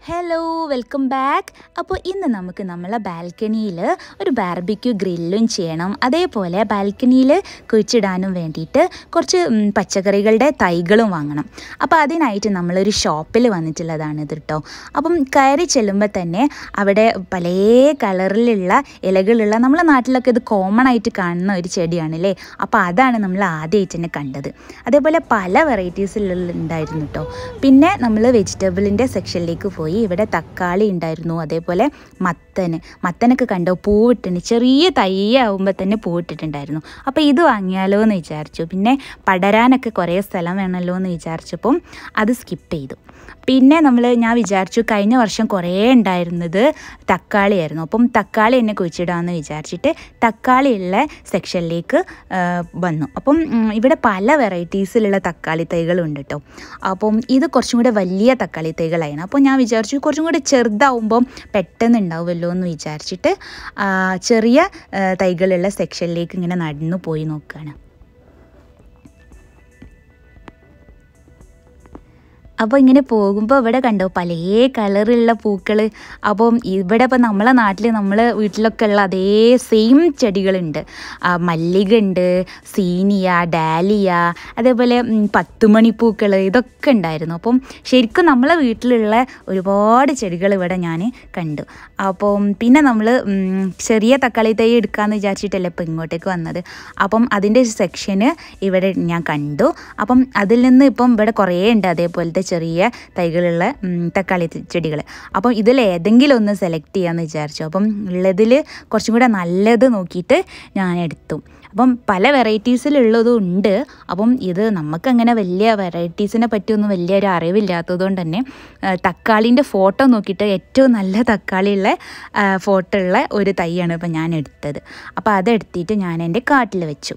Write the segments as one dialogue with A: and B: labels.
A: hello welcome back അപ്പോൾ ഇന്ന് നമുക്ക് നമ്മളെ ബാൽക്കണിയിൽ ഒരു ബാർബിക്യൂ ഗ്രില്ലും ചെയ്യണം അതേപോലെ ബാൽക്കണിയിൽ കുഴിച്ചിടാനും വേണ്ടിയിട്ട് കുറച്ച് ഉം, പച്ചക്കറികളുടെ തൈകളും വാങ്ങണം അപ്പോൾ അതിനായിട്ട് നമ്മളൊരു ഷോപ്പിൽ വന്നിട്ടുള്ളതാണ് ഇത് കേട്ടോ അപ്പം കയറി ചെല്ലുമ്പോൾ തന്നെ അവിടെ പല കളറിലുള്ള ഇലകളുള്ള നമ്മളെ നാട്ടിലൊക്കെ ഇത് കോമൺ ആയിട്ട് കാണുന്ന ഒരു ചെടിയാണല്ലേ അപ്പോൾ അതാണ് നമ്മൾ ആദ്യമായിട്ട് തന്നെ കണ്ടത് അതേപോലെ പല വെറൈറ്റീസിലുള്ള ഉണ്ടായിരുന്നു കേട്ടോ പിന്നെ നമ്മൾ വെജിറ്റബിളിൻ്റെ സെക്ഷനിലേക്ക് പോയി ഇവിടെ തക്കാളി ഉണ്ടായിരുന്നു അതേപോലെ മത്തന് മത്തനൊക്കെ കണ്ടോ പൂവിട്ടുണ്ട് ചെറിയ തയ്യാവുമ്പോൾ തന്നെ പൂവിട്ടിട്ടുണ്ടായിരുന്നു അപ്പോൾ ഇത് വാങ്ങിയാലോ എന്ന് വിചാരിച്ചു പിന്നെ പടരാനൊക്കെ കുറേ സ്ഥലം വേണമല്ലോ എന്ന് വിചാരിച്ചപ്പം അത് സ്കിപ്പ് ചെയ്തു പിന്നെ നമ്മൾ ഞാൻ വിചാരിച്ചു കഴിഞ്ഞ വർഷം കുറേ ഉണ്ടായിരുന്നത് തക്കാളിയായിരുന്നു അപ്പം തക്കാളി എന്നെ കുഴിച്ചിടാമെന്ന് വിചാരിച്ചിട്ട് തക്കാളിയുള്ള സെക്ഷനിലേക്ക് ആ, വന്നു അപ്പം ഉം, ഇവിടെ പല വെറൈറ്റീസിലുള്ള തക്കാളി തൈകളുണ്ട് കേട്ടോ അപ്പം ഇത് കുറച്ചും കൂടെ വലിയ തക്കാളി തൈകളായിരുന്നു അപ്പോൾ ഞാൻ വിചാരിച്ചു കുറച്ചും കൂടെ ചെറുതാവുമ്പം പെട്ടെന്ന് ഉണ്ടാവുമല്ലോ എന്ന് വിചാരിച്ചിട്ട് ആ, ചെറിയ ആ, തൈകളുള്ള സെക്ഷനിലേക്ക് ഇങ്ങനെ നടന്നു പോയി നോക്കുകയാണ് അപ്പോൾ ഇങ്ങനെ പോകുമ്പോൾ ഇവിടെ കണ്ടോ പല കളറുള്ള പൂക്കൾ അപ്പം ഇവിടെ ഇപ്പം നമ്മളെ നാട്ടിൽ നമ്മൾ വീട്ടിലൊക്കെ ഉള്ള അതേ സെയിം ചെടികളുണ്ട് ആ, മല്ലിക ഉണ്ട് സീനിയ ഡാലിയ അതേപോലെ ഉം, പത്തുമണിപ്പൂക്കൾ ഇതൊക്കെ ഉണ്ടായിരുന്നു അപ്പം ശരിക്കും നമ്മളെ വീട്ടിലുള്ള ഒരുപാട് ചെടികൾ ഇവിടെ ഞാൻ കണ്ടു അപ്പം പിന്നെ നമ്മൾ ചെറിയ തക്കാളി തൈ എടുക്കാമെന്ന് വിചാരിച്ചിട്ടല്ലേ ഇപ്പം ഇങ്ങോട്ടേക്ക് വന്നത് അപ്പം അതിൻ്റെ സെക്ഷന് ഇവിടെ ഞാൻ കണ്ടു അപ്പം അതിൽ നിന്ന് ഇപ്പം ഇവിടെ കുറേ ഉണ്ട് അതേപോലത്തെ ചെറിയ തൈകളുള്ള ഉം, തക്കാളി ചെടികൾ അപ്പം ഇതിൽ ഏതെങ്കിലും ഒന്ന് സെലക്ട് ചെയ്യാമെന്ന് വിചാരിച്ചു അപ്പം ഉള്ളതിൽ കുറച്ചും കൂടെ നല്ലത് നോക്കിയിട്ട് ഞാൻ എടുത്തു അപ്പം പല വെറൈറ്റീസിലുള്ളതും ഉണ്ട് അപ്പം ഇത് നമുക്കങ്ങനെ വലിയ വെറൈറ്റീസിനെ പറ്റിയൊന്നും വലിയൊരു അറിവില്ലാത്തതുകൊണ്ട് തന്നെ തക്കാളിൻ്റെ ഫോട്ടോ നോക്കിയിട്ട് ഏറ്റവും നല്ല തക്കാളിയുള്ള ഫോട്ടോ ഉള്ള ഒരു തൈയാണ് ഇപ്പം ഞാൻ എടുത്തത് അപ്പോൾ അതെടുത്തിട്ട് ഞാൻ എൻ്റെ കാട്ടിൽ വെച്ചു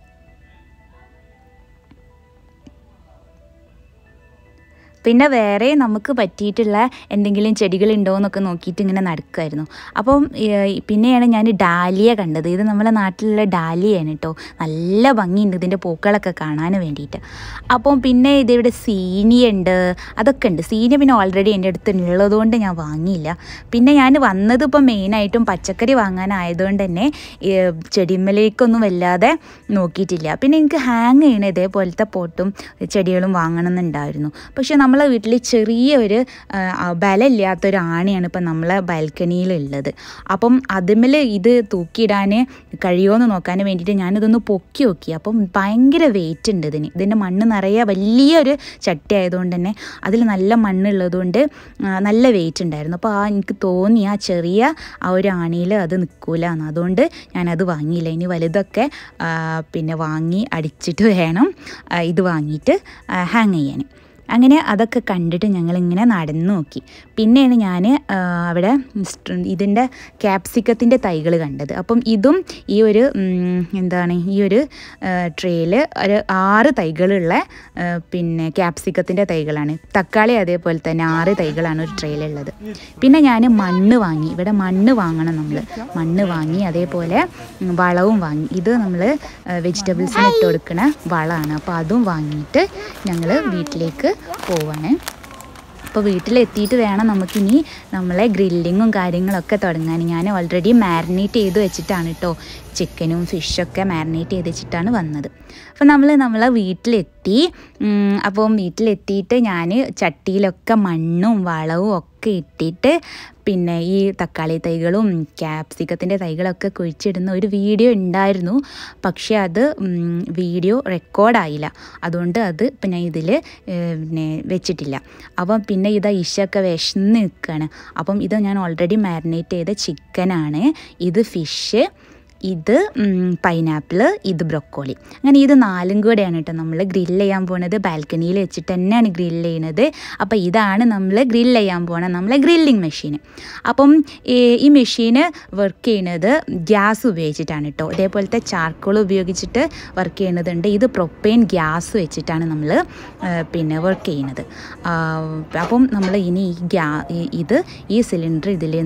A: പിന്നെ വേറെ നമുക്ക് പറ്റിയിട്ടുള്ള എന്തെങ്കിലും ചെടികളുണ്ടോ എന്നൊക്കെ നോക്കിയിട്ട് ഇങ്ങനെ നടക്കുമായിരുന്നു അപ്പം ഏഹ്, പിന്നെയാണ് ഞാൻ ഡാലിയ കണ്ടത് ഇത് നമ്മളെ നാട്ടിലുള്ള ഡാലിയാണ് കേട്ടോ നല്ല ഭംഗിയുണ്ട് ഇതിൻ്റെ പൂക്കളൊക്കെ കാണാൻ വേണ്ടിയിട്ട് അപ്പം പിന്നെ ഇതിവിടെ സീനിയ ഉണ്ട് അതൊക്കെ ഉണ്ട് സീനിയ പിന്നെ ഓൾറെഡി എൻ്റെ അടുത്ത് ഉള്ളതുകൊണ്ട് ഞാൻ വാങ്ങിയില്ല പിന്നെ ഞാൻ വന്നത് ഇപ്പം മെയിനായിട്ടും പച്ചക്കറി വാങ്ങാനായതുകൊണ്ട് തന്നെ ഏഹ്, ചെടിമ്മലേക്കൊന്നും വല്ലാതെ നോക്കിയിട്ടില്ല പിന്നെ എനിക്ക് ഹാങ് ചെയ്യണ ഇതേപോലത്തെ പോട്ടും ചെടികളും വാങ്ങണം എന്നുണ്ടായിരുന്നു പക്ഷെ നമ്മളെ വീട്ടിൽ ചെറിയ ഒരു ആ, ആ, ബലമില്ലാത്തൊരു ആണിയാണ് ഇപ്പം നമ്മളെ ബാൽക്കണിയിലുള്ളത് അപ്പം അതിന്മേൽ ഇത് തൂക്കിയിടാൻ കഴിയുമോ എന്ന് നോക്കാൻ വേണ്ടിയിട്ട് ഞാനിതൊന്ന് പൊക്കി നോക്കി അപ്പം ഭയങ്കര വെയിറ്റ് ഉണ്ട് ഇതിന് ഇതിൻ്റെ മണ്ണ് നിറയെ വലിയൊരു ചട്ടി ആയതുകൊണ്ട് തന്നെ അതിൽ നല്ല മണ്ണുള്ളതുകൊണ്ട് ആ, നല്ല വെയിറ്റ് ഉണ്ടായിരുന്നു അപ്പോൾ ആ എനിക്ക് തോന്നി ആ ചെറിയ ആ ഒരു ആണിയിൽ അത് നിൽക്കൂല എന്ന് അതുകൊണ്ട് ഞാനത് വാങ്ങിയില്ല ഇനി വലുതൊക്കെ ആ, പിന്നെ വാങ്ങി അടിച്ചിട്ട് വേണം ആ, ഇത് വാങ്ങിയിട്ട് ഹാങ് ചെയ്യാൻ അങ്ങനെ അതൊക്കെ കണ്ടിട്ട് ഞങ്ങളിങ്ങനെ നടന്നു നോക്കി പിന്നെയാണ് ഞാൻ അവിടെ സ്റ്റ്- ഇതിൻ്റെ ക്യാപ്സിക്കത്തിൻ്റെ തൈകൾ കണ്ടത് അപ്പം ഇതും ഈ ഒരു ഉം, എന്താണ് ഈ ഒരു ട്രേയിൽ ഒരു ആറ് തൈകളുള്ള ആ, പിന്നെ ക്യാപ്സിക്കത്തിൻ്റെ തൈകളാണ് തക്കാളി അതേപോലെ തന്നെ ആറ് തൈകളാണ് ഒരു ട്രേയിലുള്ളത് പിന്നെ ഞാൻ മണ്ണ് വാങ്ങി ഇവിടെ മണ്ണ് വാങ്ങണം നമ്മൾ മണ്ണ് വാങ്ങി അതേപോലെ ഉം, വളവും വാങ്ങി ഇത് നമ്മൾ വെജിറ്റബിൾസിന് ഇട്ട് കൊടുക്കുന്ന വളമാണ് അപ്പോൾ അതും വാങ്ങിയിട്ട് ഞങ്ങൾ വീട്ടിലേക്ക് പോവാണ് അപ്പോൾ വീട്ടിലെത്തിയിട്ട് വേണം നമുക്കിനി നമ്മളെ ഗ്രില്ലിങ്ങും കാര്യങ്ങളൊക്കെ തുടങ്ങാൻ ഞാൻ ഓൾറെഡി മാരിനേറ്റ് ചെയ്ത് വെച്ചിട്ടാണ് കേട്ടോ ചിക്കനും ഫിഷൊക്കെ മാരിനേറ്റ് ചെയ്ത് വെച്ചിട്ടാണ് വന്നത് അപ്പോൾ നമ്മൾ നമ്മളെ വീട്ടിലെത്തി ഉം, അപ്പം വീട്ടിലെത്തിയിട്ട് ഞാൻ ചട്ടിയിലൊക്കെ മണ്ണും വളവും ഒക്കെ ഇട്ടിട്ട് പിന്നെ ഈ തക്കാളി തൈകളും ക്യാപ്സിക്കത്തിൻ്റെ തൈകളൊക്കെ കുഴിച്ചിടുന്ന ഒരു വീഡിയോ ഉണ്ടായിരുന്നു പക്ഷേ അത് ഉം, വീഡിയോ റെക്കോർഡായില്ല അതുകൊണ്ട് അത് ഇപ്പം ഞാൻ ഇതിൽ പിന്നെ വെച്ചിട്ടില്ല അപ്പം പിന്നെ ഇതാ ഇഷൊക്കെ വിശന്ന് നിൽക്കുകയാണ് അപ്പം ഇത് ഞാൻ ഓൾറെഡി മാരിനേറ്റ് ചെയ്ത ചിക്കനാണ് ഇത് ഫിഷ് ഇത് പൈനാപ്പിൾ ഇത് ബ്രൊക്കോളി അങ്ങനെ ഇത് നാലും കൂടെയാണ് കേട്ടോ നമ്മൾ ഗ്രില്ല് ചെയ്യാൻ പോണത് ബാൽക്കണിയിൽ വെച്ചിട്ട് തന്നെയാണ് ഗ്രില്ല് ചെയ്യണത് അപ്പോൾ ഇതാണ് നമ്മൾ ഗ്രില്ല് ചെയ്യാൻ പോണ നമ്മളെ ഗ്രില്ലിങ് മെഷീൻ അപ്പം ഈ ഈ മെഷീന് വർക്ക് ചെയ്യുന്നത് ഗ്യാസ് ഉപയോഗിച്ചിട്ടാണ് കേട്ടോ ഇതേപോലത്തെ ചാർക്കോൾ ഉപയോഗിച്ചിട്ട് വർക്ക് ചെയ്യുന്നതുണ്ട് ഇത് പ്രൊപ്പെയിൻ ഗ്യാസ് വെച്ചിട്ടാണ് നമ്മൾ പിന്നെ വർക്ക് ചെയ്യുന്നത് ആ, അപ്പം നമ്മൾ ഇനി ഈ ഗ്യാ ഈ- ഇത് ഈ സിലിണ്ടർ ഇതിൽ നിന്ന്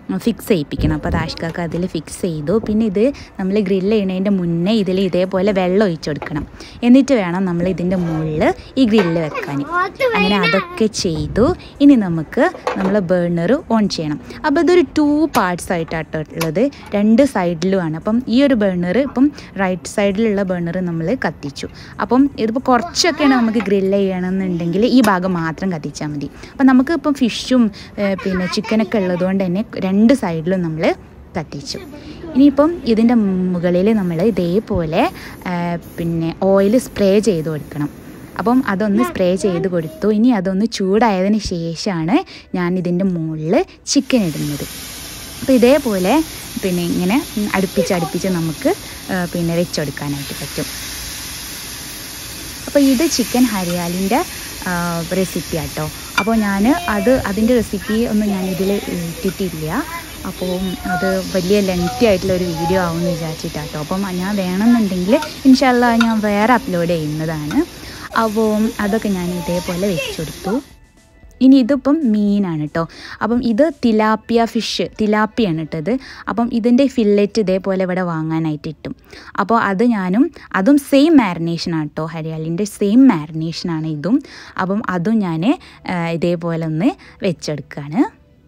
A: ഫിക്സ് ചെയ്യിപ്പിക്കണം അപ്പോൾ അത് ആഷ്കാക്ക് അതിൽ ഫിക്സ് ചെയ്തു പിന്നെ ഇത് നമ്മൾ ഗ്രില്ല് ചെയ്യുന്നതിൻ്റെ മുന്നേ ഇതിൽ ഇതേപോലെ വെള്ളം ഒഴിച്ചു കൊടുക്കണം എന്നിട്ട് വേണം നമ്മൾ ഇതിൻ്റെ മുകളിൽ ഈ ഗ്രില്ല് വെക്കാൻ അങ്ങനെ അതൊക്കെ ചെയ്തു ഇനി നമുക്ക് നമ്മൾ ബേണർ ഓൺ ചെയ്യണം അപ്പോൾ ഇതൊരു ടു പാർട്സ് ആയിട്ടാട്ടോ ഉള്ളത് രണ്ട് സൈഡിലുമാണ് അപ്പം ഈ ഒരു ബേണർ ഇപ്പം റൈറ്റ് സൈഡിലുള്ള ബേണർ നമ്മൾ കത്തിച്ചു അപ്പം ഇതിപ്പോൾ കുറച്ചൊക്കെയാണ് നമുക്ക് ഗ്രില്ല് ചെയ്യണമെന്നുണ്ടെങ്കിൽ ഈ ഭാഗം മാത്രം കത്തിച്ചാൽ മതി അപ്പം നമുക്ക് ഇപ്പം ഫിഷും പിന്നെ ചിക്കനൊക്കെ ഉള്ളതുകൊണ്ട് തന്നെ രണ്ട് സൈഡിലും നമ്മൾ കത്തിച്ചു ഇനിയിപ്പം ഇതിൻ്റെ മുകളിൽ നമ്മൾ ഇതേപോലെ ആ, പിന്നെ ഓയിൽ സ്പ്രേ ചെയ്ത് കൊടുക്കണം അപ്പം അതൊന്ന് സ്പ്രേ ചെയ്ത് കൊടുത്തു ഇനി അതൊന്ന് ചൂടായതിന് ശേഷമാണ് ഞാൻ ഇതിൻ്റെ മുകളിൽ ചിക്കൻ ഇടുന്നത് അപ്പോൾ ഇതേപോലെ പിന്നെ ഇങ്ങനെ അടുപ്പിച്ച് അടുപ്പിച്ച് നമുക്ക് ആ, പിന്നെ വെച്ചെടുക്കാനായിട്ട് പറ്റും അപ്പോൾ ഇത് ചിക്കൻ ഹരിയാലിൻ്റെ റെസിപ്പി ആട്ടോ അപ്പോൾ ഞാൻ അത് അതിൻ്റെ റെസിപ്പി ഒന്നും ഞാൻ ഇതിൽ ഇട്ടിട്ടില്ല അപ്പോൾ അത് വലിയ ലെങ്തി ആയിട്ടുള്ള ഒരു വീഡിയോ ആവുമെന്ന് വിചാരിച്ചിട്ടാട്ടോ അപ്പം ഞാൻ വേണമെന്നുണ്ടെങ്കിൽ ഇൻഷാല്ല ഞാൻ വേറെ അപ്ലോഡ് ചെയ്യുന്നതാണ് അപ്പോൾ അതൊക്കെ ഞാൻ ഇതേപോലെ വെച്ചെടുത്തു ഇനി ഇതിപ്പം മീനാണ് കേട്ടോ അപ്പം ഇത് തിലാപ്പിയ ഫിഷ് തിലാപ്പിയാണ് ഇട്ടത് അപ്പം ഇതിൻ്റെ ഫില്ലറ്റ് ഇതേപോലെ ഇവിടെ വാങ്ങാനായിട്ട് കിട്ടും അപ്പോൾ അത് ഞാനും അതും സെയിം മാരിനേഷനാണ് കേട്ടോ ഹരിയാലിൻ്റെ സെയിം മാരിനേഷനാണ് ഇതും അപ്പം അതും ഞാൻ ഇതേപോലെ ഒന്ന് വെച്ചെടുക്കുകയാണ്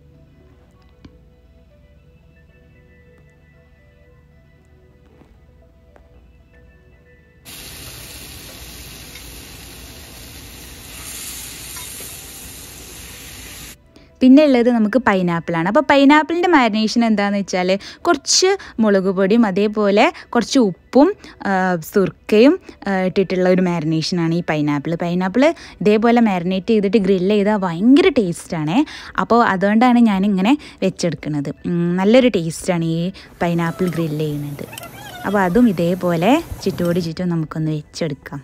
A: പിന്നെ ഉള്ളത് നമുക്ക് പൈനാപ്പിളാണ് അപ്പോൾ പൈനാപ്പിളിൻ്റെ മാരിനേഷൻ എന്താണെന്ന് വെച്ചാൽ കുറച്ച് മുളക് പൊടിയും അതേപോലെ കുറച്ച് ഉപ്പും ആ, സുർക്കയും ആ, ഇട്ടിട്ടുള്ള ഒരു മാരിനേഷനാണ് ഈ പൈനാപ്പിൾ പൈനാപ്പിൾ ഇതേപോലെ മാരിനേറ്റ് ചെയ്തിട്ട് ഗ്രില്ല് ചെയ്താൽ ഭയങ്കര ടേസ്റ്റാണേ അപ്പോൾ അതുകൊണ്ടാണ് ഞാനിങ്ങനെ വെച്ചെടുക്കുന്നത് ഉം, നല്ലൊരു ടേസ്റ്റാണ് ഈ പൈനാപ്പിൾ ഗ്രില്ല് ചെയ്യുന്നത് അപ്പോൾ അതും ഇതേപോലെ ചുറ്റോട് ചുറ്റും നമുക്കൊന്ന് വെച്ചെടുക്കാം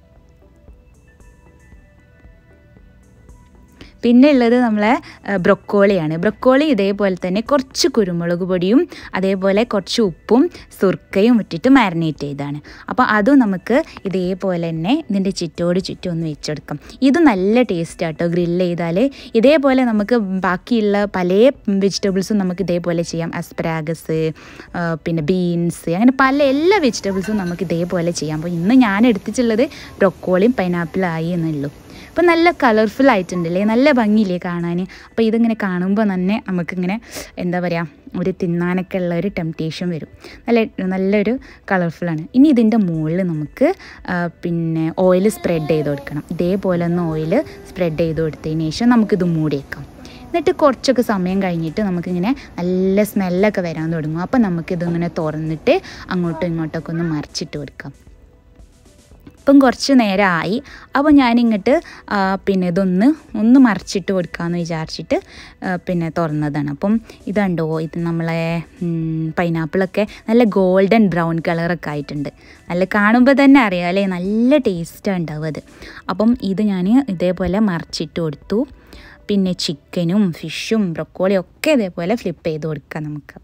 A: പിന്നെ ഉള്ളത് നമ്മളെ ഏഹ്, ബ്രൊക്കോളിയാണ് ബ്രൊക്കോളി ഇതേപോലെ തന്നെ കുറച്ച് കുരുമുളക് പൊടിയും അതേപോലെ കുറച്ച് ഉപ്പും സുർക്കയും ഇട്ടിട്ട് മാരിനേറ്റ് ചെയ്താണ് അപ്പോൾ അതും നമുക്ക് ഇതേപോലെ തന്നെ ഇതിൻ്റെ ചുറ്റോട് ചുറ്റും ഒന്ന് വെച്ചെടുക്കാം ഇത് നല്ല ടേസ്റ്റ് ആട്ടോ ഗ്രില്ല് ചെയ്താൽ ഇതേപോലെ നമുക്ക് ബാക്കിയുള്ള പല വെജിറ്റബിൾസും നമുക്ക് ഇതേപോലെ ചെയ്യാം അസ്പരാഗസ് പിന്നെ ബീൻസ് അങ്ങനെ പല എല്ലാ വെജിറ്റബിൾസും നമുക്ക് ഇതേപോലെ ചെയ്യാം അപ്പോൾ ഇന്ന് ഞാൻ എടുത്തിട്ടുള്ളത് ബ്രൊക്കോളിയും പൈനാപ്പിളും ആയി എന്നുള്ളൂ അപ്പോൾ നല്ല കളർഫുൾ ആയിട്ടുണ്ടല്ലേ നല്ല ഭംഗിയില്ലേ കാണാൻ അപ്പോൾ ഇതിങ്ങനെ കാണുമ്പോൾ തന്നെ നമുക്കിങ്ങനെ എന്താ പറയുക ഒരു തിന്നാനൊക്കെ ഉള്ള ഒരു ടെംപ്റ്റേഷൻ വരും നല്ല നല്ലൊരു കളർഫുള്ളാണ് ഇനി ഇതിൻ്റെ മുകളിൽ നമുക്ക് ആ, പിന്നെ ഓയിൽ സ്പ്രെഡ് ചെയ്ത് കൊടുക്കണം ഇതേപോലെ ഒന്ന് ഓയിൽ സ്പ്രെഡ് ചെയ്ത് കൊടുത്തതിന് ശേഷം നമുക്കിത് മൂടി വെക്കാം എന്നിട്ട് കുറച്ചൊക്കെ സമയം കഴിഞ്ഞിട്ട് നമുക്കിങ്ങനെ നല്ല സ്മെല്ലൊക്കെ വരാൻ തുടങ്ങും അപ്പോൾ നമുക്കിതിങ്ങനെ തുറന്നിട്ട് അങ്ങോട്ടും ഇങ്ങോട്ടൊക്കെ ഒന്ന് മറിച്ചിട്ട് കൊടുക്കാം ഇപ്പം കുറച്ച് നേരമായി അപ്പോൾ ഞാനിങ്ങോട്ട് ആ, പിന്നെ ഇതൊന്ന് ഒന്ന് മറിച്ചിട്ട് കൊടുക്കാമെന്ന് വിചാരിച്ചിട്ട് ആ, പിന്നെ തുറന്നതാണ് അപ്പം ഇതുണ്ടോ ഇത് നമ്മളെ പൈനാപ്പിളൊക്കെ നല്ല ഗോൾഡൻ ബ്രൗൺ കളറൊക്കെ ആയിട്ടുണ്ട് നല്ല കാണുമ്പോൾ തന്നെ അറിയാം അല്ലേ നല്ല ടേസ്റ്റാണ് ഉണ്ടാവും അത് അപ്പം ഇത് ഞാൻ ഇതേപോലെ മറിച്ചിട്ട് കൊടുത്തു പിന്നെ ചിക്കനും ഫിഷും ബ്രൊക്കോളിയും ഒക്കെ ഇതേപോലെ ഫ്ലിപ്പ് ചെയ്ത് കൊടുക്കാം നമുക്ക്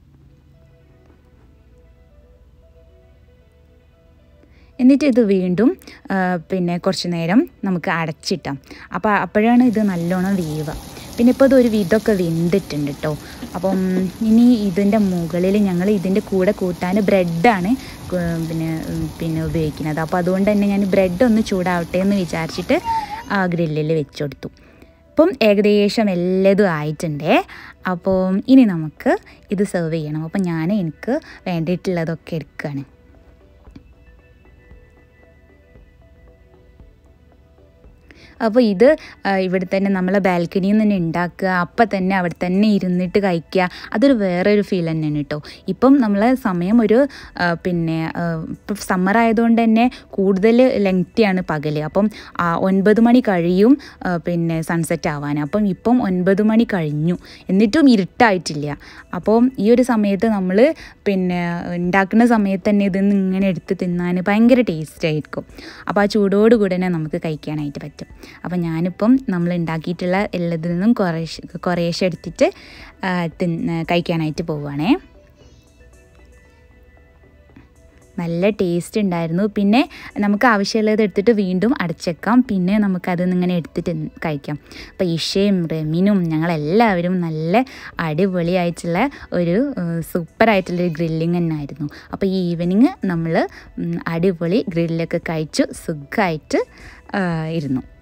A: എന്നിട്ട് ഇത് വീണ്ടും ആ, പിന്നെ കുറച്ച് നേരം നമുക്ക് അടച്ചിട്ടാം അപ്പോൾ അപ്പോഴാണ് ഇത് നല്ലോണം വേവുക പിന്നെ ഇപ്പോൾ ഇതൊരു വിധമൊക്കെ വെന്തിട്ടുണ്ട് കേട്ടോ അപ്പം ഇനി ഇതിൻ്റെ മുകളിൽ ഞങ്ങൾ ഇതിൻ്റെ കൂടെ കൂട്ടാൻ ബ്രെഡാണ് പിന്നെ ഉം, പിന്നെ ഉപയോഗിക്കുന്നത് അപ്പോൾ അതുകൊണ്ട് തന്നെ ഞാൻ ബ്രെഡ് ഒന്ന് ചൂടാവട്ടെ എന്ന് വിചാരിച്ചിട്ട് ആ ഗ്രില്ലിൽ വെച്ച് കൊടുത്തു ഇപ്പം ഏകദേശം എല്ലതും ആയിട്ടുണ്ടേ അപ്പം ഇനി നമുക്ക് ഇത് സെർവ് ചെയ്യണം അപ്പം ഞാൻ എനിക്ക് വേണ്ടിയിട്ടുള്ളതൊക്കെ എടുക്കുകയാണ് അപ്പോൾ ഇത് ആ, ഇവിടെ തന്നെ നമ്മളെ ബാൽക്കണിയിൽ നിന്ന് തന്നെ ഉണ്ടാക്കുക അപ്പം തന്നെ അവിടെ തന്നെ ഇരുന്നിട്ട് കഴിക്കുക അതൊരു വേറൊരു ഫീൽ തന്നെയാണ് കേട്ടോ ഇപ്പം നമ്മളെ സമയം ഒരു ആ, പിന്നെ ഇപ്പം സമ്മർ ആയതുകൊണ്ട് തന്നെ കൂടുതൽ ലെങ്തിയാണ് പകൽ അപ്പം ആ, ഒൻപത് മണി കഴിയും ആ, പിന്നെ സൺസെറ്റ് ആവാൻ അപ്പം ഇപ്പം ഒൻപത് മണി കഴിഞ്ഞു എന്നിട്ടും ഇരുട്ടായിട്ടില്ല അപ്പോൾ ഈ ഒരു സമയത്ത് നമ്മൾ പിന്നെ ഉണ്ടാക്കുന്ന സമയത്ത് തന്നെ ഇതൊന്ന് ഇങ്ങനെ എടുത്ത് തിന്നാൻ ഭയങ്കര ടേസ്റ്റ് ആയിരിക്കും അപ്പോൾ ആ ചൂടോടുകൂടി തന്നെ നമുക്ക് കഴിക്കാനായിട്ട് പറ്റും അപ്പോൾ ഞാനിപ്പം നമ്മൾ ഉണ്ടാക്കിയിട്ടുള്ള എല്ലാത്തിൽ നിന്നും കുറേശ്ശെ കുറേശ്ശെ എടുത്തിട്ട് ആ, തിന്ന് കഴിക്കാനായിട്ട് പോവുകയാണേ നല്ല ടേസ്റ്റ് ഉണ്ടായിരുന്നു പിന്നെ നമുക്ക് ആവശ്യമുള്ളത് എടുത്തിട്ട് വീണ്ടും അടച്ചേക്കാം പിന്നെ നമുക്കത് ഇങ്ങനെ എടുത്തിട്ട് കഴിക്കാം അപ്പോൾ ഇഷയും റെമിനും ഞങ്ങളെല്ലാവരും നല്ല അടിപൊളിയായിട്ടുള്ള ഒരു സൂപ്പറായിട്ടുള്ളൊരു ഗ്രില്ലിങ് തന്നെ ആയിരുന്നു അപ്പോൾ ഈ ഈവനിങ് നമ്മൾ അടിപൊളി ഗ്രില്ലൊക്കെ കഴിച്ചു സുഖമായിട്ട് ഇരുന്നു